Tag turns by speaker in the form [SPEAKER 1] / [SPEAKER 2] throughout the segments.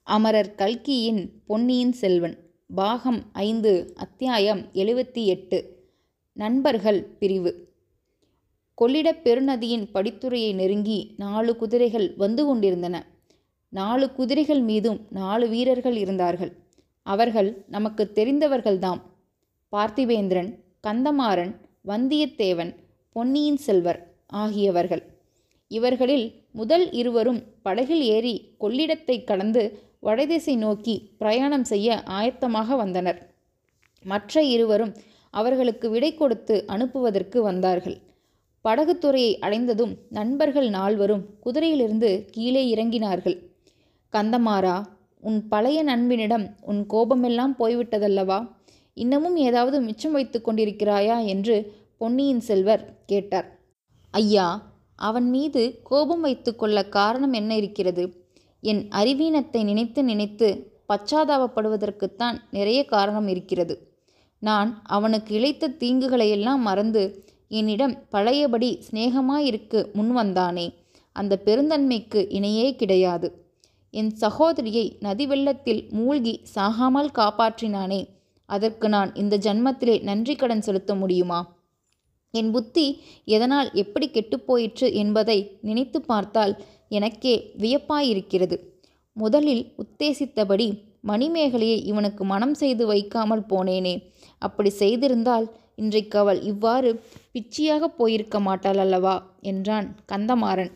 [SPEAKER 1] அமரர் கல்கியின் பொன்னியின் செல்வன் பாகம் ஐந்து அத்தியாயம் எழுபத்தி எட்டு நண்பர்கள் பிரிவு கொள்ளிடப் பெருநதியின் படித்துறையை நெருங்கி நாலு குதிரைகள் வந்து கொண்டிருந்தன நாலு குதிரைகள் மீதும் நாலு வீரர்கள் இருந்தார்கள் அவர்கள் நமக்கு தெரிந்தவர்கள்தாம் பார்த்திபேந்திரன் கந்தமாறன் வந்தியத்தேவன் பொன்னியின் செல்வர் ஆகியவர்கள் இவர்களில் முதல் இருவரும் படகில் ஏறி கொள்ளிடத்தை கடந்து வடதிசை நோக்கி பிரயாணம் செய்ய ஆயத்தமாக வந்தனர் மற்ற இருவரும் அவர்களுக்கு விடை கொடுத்து அனுப்புவதற்கு வந்தார்கள் படகுத்துறையை அடைந்ததும் நண்பர்கள் நால்வரும் குதிரையிலிருந்து கீழே இறங்கினார்கள் கந்தமாறா உன் பழைய நண்பனிடம் உன் கோபமெல்லாம் போய்விட்டதல்லவா இன்னமும் ஏதாவது மிச்சம் வைத்து கொண்டிருக்கிறாயா என்று பொன்னியின் செல்வர் கேட்டார் ஐயா அவன் மீது கோபம் வைத்துக்கொள்ள காரணம் என்ன இருக்கிறது என் அறிவீனத்தை நினைத்து நினைத்து பச்சாதாபப்படுவதற்குத்தான் நிறைய காரணம் இருக்கிறது நான் அவனுக்கு இழைத்த தீங்குகளையெல்லாம் மறந்து என்னிடம் பழையபடி சிநேகமாயிருக்க முன்வந்தானே அந்த பெருந்தன்மைக்கு இணையே கிடையாது என் சகோதரியை நதி வெள்ளத்தில் மூழ்கி சாகாமல் காப்பாற்றினானே அதற்கு நான் இந்த ஜன்மத்திலே நன்றி கடன் செலுத்த முடியுமா என் புத்தி எதனால் எப்படி கெட்டுப்போயிற்று என்பதை நினைத்து பார்த்தால் எனக்கே வியப்பாயிருக்கிறது முதலில் உத்தேசித்தபடி மணிமேகலையை இவனுக்கு மனம் செய்து வைக்காமல் போனேனே அப்படி செய்திருந்தால் இன்றைக்கு அவள் இவ்வாறு பிச்சியாக போயிருக்க மாட்டாள் அல்லவா என்றான் கந்தமாறன்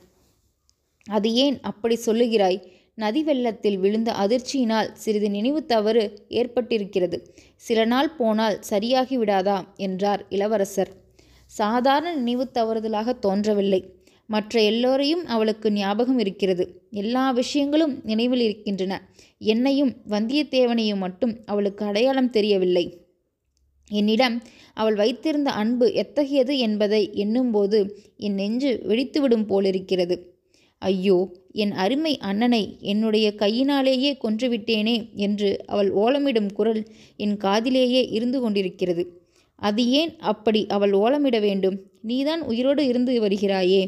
[SPEAKER 1] அது ஏன் அப்படி சொல்லுகிறாய் நதி வெள்ளத்தில் விழுந்த அதிர்ச்சியினால் சிறிது நினைவு தவறு ஏற்பட்டிருக்கிறது சில நாள் போனால் சரியாகி விடாதா என்றார் இளவரசர் சாதாரண நினைவு தவறுதலாக தோன்றவில்லை மற்ற எல்லோரையும் அவளுக்கு ஞாபகம் இருக்கிறது எல்லா விஷயங்களும் நினைவில் இருக்கின்றன என்னையும் வந்தியத்தேவனையும் மட்டும் அவளுக்கு அடையாளம் தெரியவில்லை என்னிடம் அவள் வைத்திருந்த அன்பு எத்தகையது என்பதை எண்ணும்போது என் நெஞ்சு வெடித்துவிடும் போலிருக்கிறது ஐயோ என் அருமை அண்ணனை என்னுடைய கையினாலேயே கொன்றுவிட்டேனே என்று அவள் ஓலமிடும் குரல் என் காதிலேயே இருந்து கொண்டிருக்கிறது அது ஏன் அப்படி அவள் ஓலமிட வேண்டும் நீதான் உயிரோடு இருந்து வருகிறாயே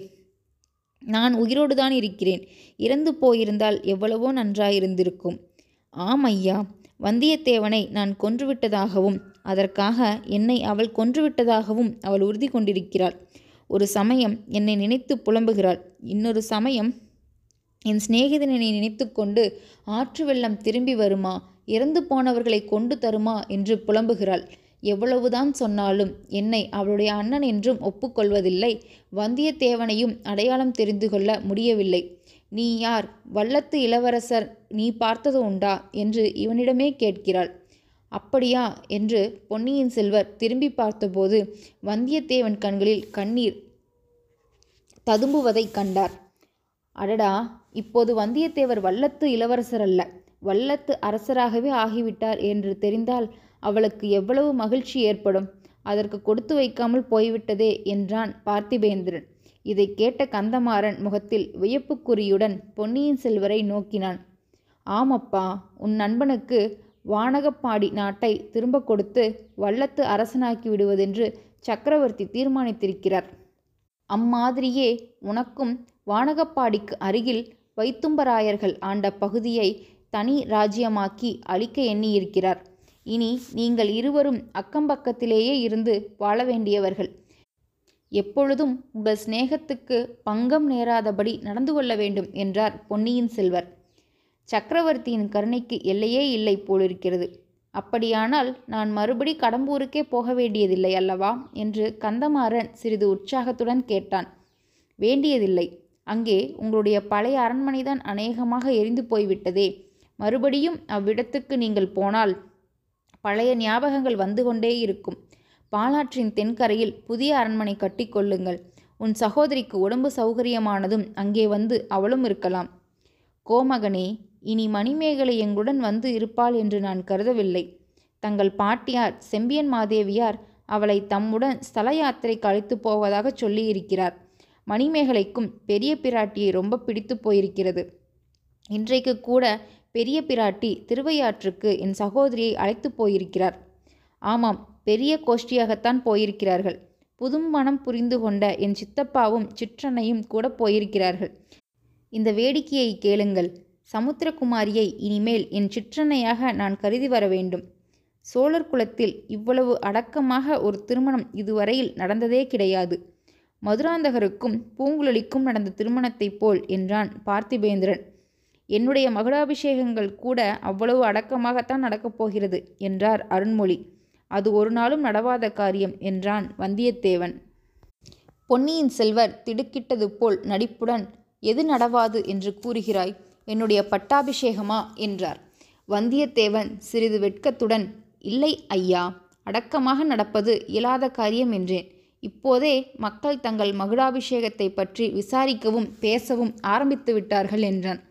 [SPEAKER 1] நான் உயிரோடு தான் இருக்கிறேன் இறந்து போயிருந்தால் எவ்வளவோ நன்றாயிருந்திருக்கும் ஆம் ஐயா வந்தியத்தேவனை நான் கொன்றுவிட்டதாகவும் அதற்காக என்னை அவள் கொன்றுவிட்டதாகவும் அவள் உறுதி கொண்டிருக்கிறாள் ஒரு சமயம் என்னை நினைத்து புலம்புகிறாள் இன்னொரு சமயம் என் சிநேகிதனை நினைத்து கொண்டு ஆற்று வெள்ளம் திரும்பி வருமா இறந்து போனவர்களை கொண்டு தருமா என்று புலம்புகிறாள் எவ்வளவுதான் சொன்னாலும் என்னை அவளுடைய அண்ணன் என்றும் ஒப்புக்கொள்வதில்லை வந்தியத்தேவனையும் அடையாளம் தெரிந்து கொள்ள முடியவில்லை நீ யார் வல்லத்து இளவரசர் நீ பார்த்தது உண்டா என்று இவனிடமே கேட்கிறாள் அப்படியா என்று பொன்னியின் செல்வர் திரும்பி பார்த்தபோது வந்தியத்தேவன் கண்களில் கண்ணீர் ததும்புவதை கண்டார் அடடா இப்போது வந்தியத்தேவர் வல்லத்து இளவரசர் அல்ல வல்லத்து அரசராகவே ஆகிவிட்டார் என்று தெரிந்தால் அவளுக்கு எவ்வளவு மகிழ்ச்சி ஏற்படும் அதற்கு கொடுத்து வைக்காமல் போய்விட்டதே என்றான் பார்த்திபேந்திரன் இதை கேட்ட கந்தமாறன் முகத்தில் வியப்புக்குறியுடன் பொன்னியின் செல்வரை நோக்கினான் ஆமப்பா உன் நண்பனுக்கு வானகப்பாடி நாட்டை திரும்ப கொடுத்து வல்லத்து அரசனாக்கி விடுவதென்று சக்கரவர்த்தி தீர்மானித்திருக்கிறார் அம்மாதிரியே உனக்கும் வானகப்பாடிக்கு அருகில் வைத்தும்பராயர்கள் ஆண்ட பகுதியை தனி ராஜ்யமாக்கி அழிக்க எண்ணியிருக்கிறார் இனி நீங்கள் இருவரும் அக்கம்பக்கத்திலேயே இருந்து வாழ வேண்டியவர்கள் எப்பொழுதும் உங்கள் சிநேகத்துக்கு பங்கம் நேராதபடி நடந்து கொள்ள வேண்டும் என்றார் பொன்னியின் செல்வர் சக்கரவர்த்தியின் கருணைக்கு எல்லையே இல்லை போலிருக்கிறது அப்படியானால் நான் மறுபடி கடம்பூருக்கே போக வேண்டியதில்லை அல்லவா என்று கந்தமாறன் சிறிது உற்சாகத்துடன் கேட்டான் வேண்டியதில்லை அங்கே உங்களுடைய பழைய அரண்மனைதான் அநேகமாக எரிந்து போய்விட்டதே மறுபடியும் அவ்விடத்துக்கு நீங்கள் போனால் பழைய ஞாபகங்கள் வந்து கொண்டே இருக்கும் பாலாற்றின் தென்கரையில் புதிய அரண்மனை கட்டிக்கொள்ளுங்கள் உன் சகோதரிக்கு உடம்பு சௌகரியமானதும் அங்கே வந்து அவளும் இருக்கலாம் கோமகனே இனி மணிமேகலை எங்களுடன் வந்து இருப்பாள் என்று நான் கருதவில்லை தங்கள் பாட்டியார் செம்பியன் மாதேவியார் அவளை தம்முடன் ஸ்தல யாத்திரைக்கு அழைத்து போவதாக சொல்லியிருக்கிறார் மணிமேகலைக்கும் பெரிய பிராட்டியை ரொம்ப பிடித்து போயிருக்கிறது இன்றைக்கு கூட பெரிய பிராட்டி திருவையாற்றுக்கு என் சகோதரியை அழைத்து போயிருக்கிறார் ஆமாம் பெரிய கோஷ்டியாகத்தான் போயிருக்கிறார்கள் புதும் மனம் புரிந்து கொண்ட என் சித்தப்பாவும் சிற்றன்னையும் கூட போயிருக்கிறார்கள் இந்த வேடிக்கையை கேளுங்கள் சமுத்திரகுமாரியை இனிமேல் என் சிற்றன்னையாக நான் கருதி வர வேண்டும் சோழர் குலத்தில் இவ்வளவு அடக்கமாக ஒரு திருமணம் இதுவரையில் நடந்ததே கிடையாது மதுராந்தகருக்கும் பூங்குழலிக்கும் நடந்த திருமணத்தைப் போல் என்றான் பார்த்திபேந்திரன் என்னுடைய மகுடாபிஷேகங்கள் கூட அவ்வளவு அடக்கமாகத்தான் நடக்கப் போகிறது என்றார் அருண்மொழி அது ஒரு நாளும் நடவாத காரியம் என்றான் வந்தியத்தேவன் பொன்னியின் செல்வர் திடுக்கிட்டது போல் நடிப்புடன் எது நடவாது என்று கூறுகிறாய் என்னுடைய பட்டாபிஷேகமா என்றார் வந்தியத்தேவன் சிறிது வெட்கத்துடன் இல்லை ஐயா அடக்கமாக நடப்பது இயலாத காரியம் என்றேன் இப்போதே மக்கள் தங்கள் மகுடாபிஷேகத்தை பற்றி விசாரிக்கவும் பேசவும் ஆரம்பித்து விட்டார்கள் என்றான்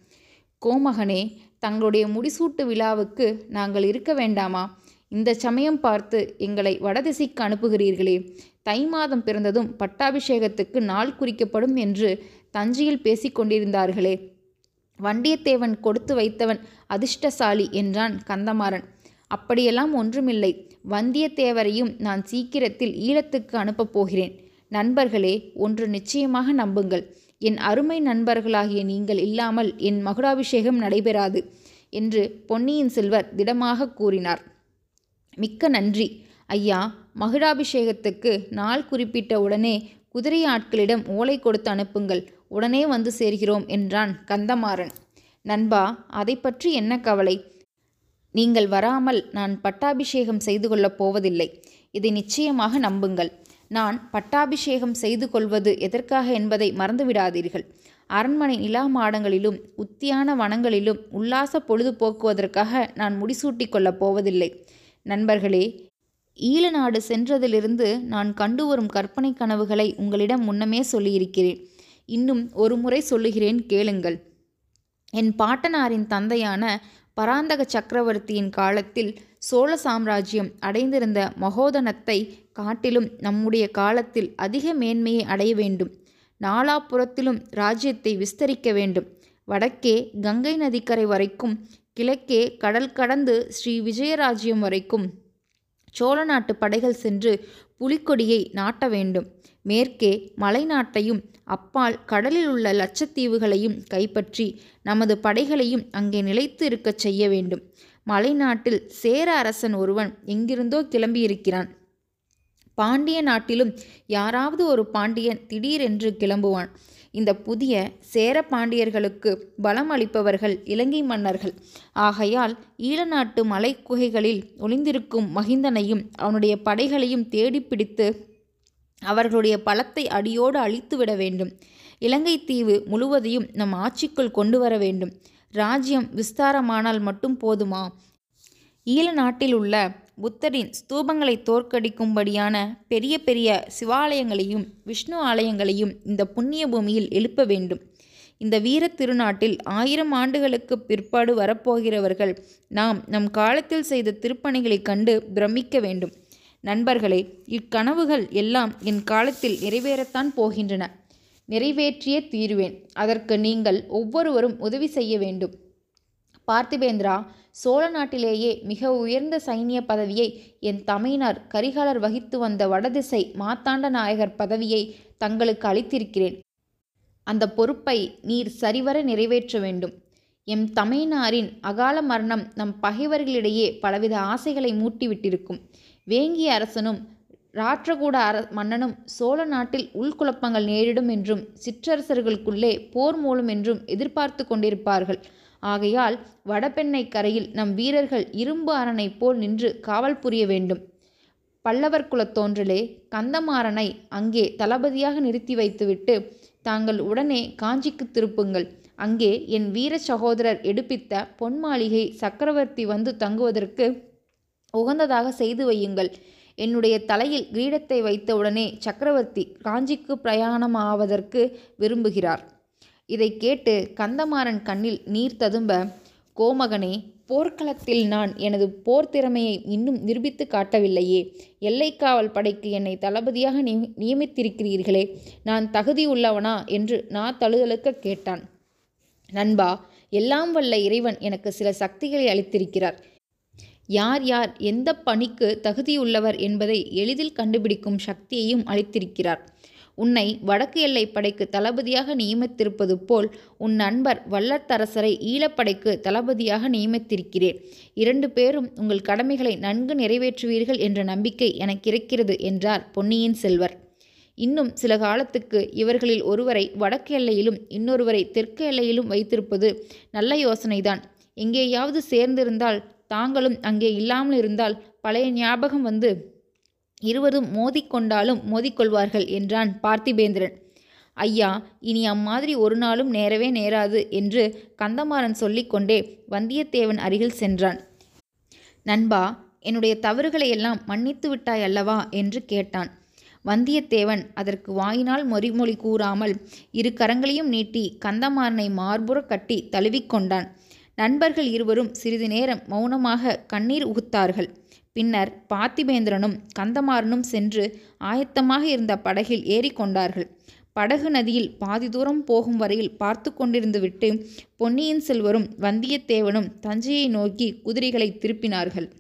[SPEAKER 1] கோமகனே தங்களுடைய முடிசூட்டு விழாவுக்கு நாங்கள் இருக்க வேண்டாமா இந்த சமயம் பார்த்து எங்களை வடதிசைக்கு அனுப்புகிறீர்களே தை மாதம் பிறந்ததும் பட்டாபிஷேகத்துக்கு நாள் குறிக்கப்படும் என்று தஞ்சையில் பேசிக் கொண்டிருந்தார்களே வண்டியத்தேவன் கொடுத்து வைத்தவன் அதிர்ஷ்டசாலி என்றான் கந்தமாறன் அப்படியெல்லாம் ஒன்றுமில்லை வந்தியத்தேவரையும் நான் சீக்கிரத்தில் ஈழத்துக்கு அனுப்பப் போகிறேன் நண்பர்களே ஒன்று நிச்சயமாக நம்புங்கள் என் அருமை நண்பர்களாகிய நீங்கள் இல்லாமல் என் மகுடாபிஷேகம் நடைபெறாது என்று பொன்னியின் செல்வர் திடமாக கூறினார் மிக்க நன்றி ஐயா மகுடாபிஷேகத்துக்கு நாள் குறிப்பிட்ட உடனே குதிரை ஆட்களிடம் ஓலை கொடுத்து அனுப்புங்கள் உடனே வந்து சேர்கிறோம் என்றான் கந்தமாறன் நண்பா அதை பற்றி என்ன கவலை நீங்கள் வராமல் நான் பட்டாபிஷேகம் செய்து கொள்ளப் போவதில்லை இதை நிச்சயமாக நம்புங்கள் நான் பட்டாபிஷேகம் செய்து கொள்வது எதற்காக என்பதை மறந்துவிடாதீர்கள் அரண்மனை நிலா மாடங்களிலும் உத்தியான வனங்களிலும் உல்லாச பொழுதுபோக்குவதற்காக நான் முடிசூட்டி கொள்ளப் போவதில்லை நண்பர்களே ஈழ நாடு சென்றதிலிருந்து நான் கண்டு வரும் கற்பனை கனவுகளை உங்களிடம் முன்னமே சொல்லியிருக்கிறேன் இன்னும் ஒரு முறை சொல்லுகிறேன் கேளுங்கள் என் பாட்டனாரின் தந்தையான பராந்தக சக்கரவர்த்தியின் காலத்தில் சோழ சாம்ராஜ்யம் அடைந்திருந்த மகோதனத்தை காட்டிலும் நம்முடைய காலத்தில் அதிக மேன்மையை அடைய வேண்டும் நாலாபுறத்திலும் ராஜ்யத்தை விஸ்தரிக்க வேண்டும் வடக்கே கங்கை நதிக்கரை வரைக்கும் கிழக்கே கடல் கடந்து ஸ்ரீ விஜயராஜ்யம் வரைக்கும் சோழ நாட்டு படைகள் சென்று புலிக்கொடியை நாட்ட வேண்டும் மேற்கே மலைநாட்டையும் அப்பால் கடலில் உள்ள லட்சத்தீவுகளையும் கைப்பற்றி நமது படைகளையும் அங்கே நிலைத்து இருக்கச் செய்ய வேண்டும் மலைநாட்டில் சேர அரசன் ஒருவன் எங்கிருந்தோ கிளம்பியிருக்கிறான் பாண்டிய நாட்டிலும் யாராவது ஒரு பாண்டியன் திடீரென்று கிளம்புவான் இந்த புதிய சேர பாண்டியர்களுக்கு பலம் அளிப்பவர்கள் இலங்கை மன்னர்கள் ஆகையால் ஈழநாட்டு மலை குகைகளில் ஒளிந்திருக்கும் மகிந்தனையும் அவனுடைய படைகளையும் தேடி பிடித்து அவர்களுடைய பலத்தை அடியோடு அழித்துவிட வேண்டும் இலங்கை தீவு முழுவதையும் நம் ஆட்சிக்குள் கொண்டு வர வேண்டும் ராஜ்யம் விஸ்தாரமானால் மட்டும் போதுமா ஈழ நாட்டில் உள்ள புத்தரின் ஸ்தூபங்களை தோற்கடிக்கும்படியான பெரிய பெரிய சிவாலயங்களையும் விஷ்ணு ஆலயங்களையும் இந்த புண்ணிய பூமியில் எழுப்ப வேண்டும் இந்த வீர திருநாட்டில் ஆயிரம் ஆண்டுகளுக்கு பிற்பாடு வரப்போகிறவர்கள் நாம் நம் காலத்தில் செய்த திருப்பணிகளைக் கண்டு பிரமிக்க வேண்டும் நண்பர்களே இக்கனவுகள் எல்லாம் என் காலத்தில் நிறைவேறத்தான் போகின்றன நிறைவேற்றியே தீருவேன் அதற்கு நீங்கள் ஒவ்வொருவரும் உதவி செய்ய வேண்டும் பார்த்திபேந்திரா சோழ நாட்டிலேயே மிக உயர்ந்த சைனிய பதவியை என் தமையினர் கரிகாலர் வகித்து வந்த வடதிசை மாத்தாண்ட நாயகர் பதவியை தங்களுக்கு அளித்திருக்கிறேன் அந்த பொறுப்பை நீர் சரிவர நிறைவேற்ற வேண்டும் எம் தமையனாரின் அகால மரணம் நம் பகைவர்களிடையே பலவித ஆசைகளை மூட்டிவிட்டிருக்கும் வேங்கிய அரசனும் ராற்றகூட அர மன்னனும் சோழ நாட்டில் உள்குழப்பங்கள் நேரிடும் என்றும் சிற்றரசர்களுக்குள்ளே போர் மூலம் என்றும் எதிர்பார்த்து கொண்டிருப்பார்கள் ஆகையால் வடபெண்ணை கரையில் நம் வீரர்கள் இரும்பு அரணை போல் நின்று காவல் புரிய வேண்டும் பல்லவர் குலத் தோன்றலே கந்தமாறனை அங்கே தளபதியாக நிறுத்தி வைத்துவிட்டு தாங்கள் உடனே காஞ்சிக்கு திருப்புங்கள் அங்கே என் வீர சகோதரர் எடுப்பித்த பொன் மாளிகை சக்கரவர்த்தி வந்து தங்குவதற்கு உகந்ததாக செய்து வையுங்கள் என்னுடைய தலையில் கிரீடத்தை வைத்தவுடனே சக்கரவர்த்தி காஞ்சிக்கு பிரயாணமாவதற்கு விரும்புகிறார் இதை கேட்டு கந்தமாறன் கண்ணில் நீர் ததும்ப கோமகனே போர்க்களத்தில் நான் எனது போர் திறமையை இன்னும் நிரூபித்து காட்டவில்லையே எல்லைக்காவல் படைக்கு என்னை தளபதியாக நியமித்திருக்கிறீர்களே நான் தகுதியுள்ளவனா என்று நான் தழுதழுக்க கேட்டான் நண்பா எல்லாம் வல்ல இறைவன் எனக்கு சில சக்திகளை அளித்திருக்கிறார் யார் யார் எந்த பணிக்கு தகுதியுள்ளவர் என்பதை எளிதில் கண்டுபிடிக்கும் சக்தியையும் அளித்திருக்கிறார் உன்னை வடக்கு எல்லை படைக்கு தளபதியாக நியமித்திருப்பது போல் உன் நண்பர் வல்லத்தரசரை ஈழப்படைக்கு தளபதியாக நியமித்திருக்கிறேன் இரண்டு பேரும் உங்கள் கடமைகளை நன்கு நிறைவேற்றுவீர்கள் என்ற நம்பிக்கை எனக்கு இருக்கிறது என்றார் பொன்னியின் செல்வர் இன்னும் சில காலத்துக்கு இவர்களில் ஒருவரை வடக்கு எல்லையிலும் இன்னொருவரை தெற்கு எல்லையிலும் வைத்திருப்பது நல்ல யோசனைதான் எங்கேயாவது சேர்ந்திருந்தால் தாங்களும் அங்கே இல்லாமல் இருந்தால் பழைய ஞாபகம் வந்து இருவரும் மோதிக்கொண்டாலும் மோதிக்கொள்வார்கள் என்றான் பார்த்திபேந்திரன் ஐயா இனி அம்மாதிரி ஒரு நாளும் நேரவே நேராது என்று கந்தமாறன் சொல்லிக்கொண்டே வந்தியத்தேவன் அருகில் சென்றான் நண்பா என்னுடைய தவறுகளை எல்லாம் மன்னித்து விட்டாய் அல்லவா என்று கேட்டான் வந்தியத்தேவன் அதற்கு வாயினால் மொறிமொழி கூறாமல் இரு கரங்களையும் நீட்டி கந்தமாறனை மார்புற கட்டி தழுவிக்கொண்டான் நண்பர்கள் இருவரும் சிறிது நேரம் மௌனமாக கண்ணீர் உகுத்தார்கள் பின்னர் பார்த்திபேந்திரனும் கந்தமாறனும் சென்று ஆயத்தமாக இருந்த படகில் ஏறிக்கொண்டார்கள் படகு நதியில் பாதி தூரம் போகும் வரையில் பார்த்து கொண்டிருந்து விட்டு பொன்னியின் செல்வரும் வந்தியத்தேவனும் தஞ்சையை நோக்கி குதிரைகளை திருப்பினார்கள்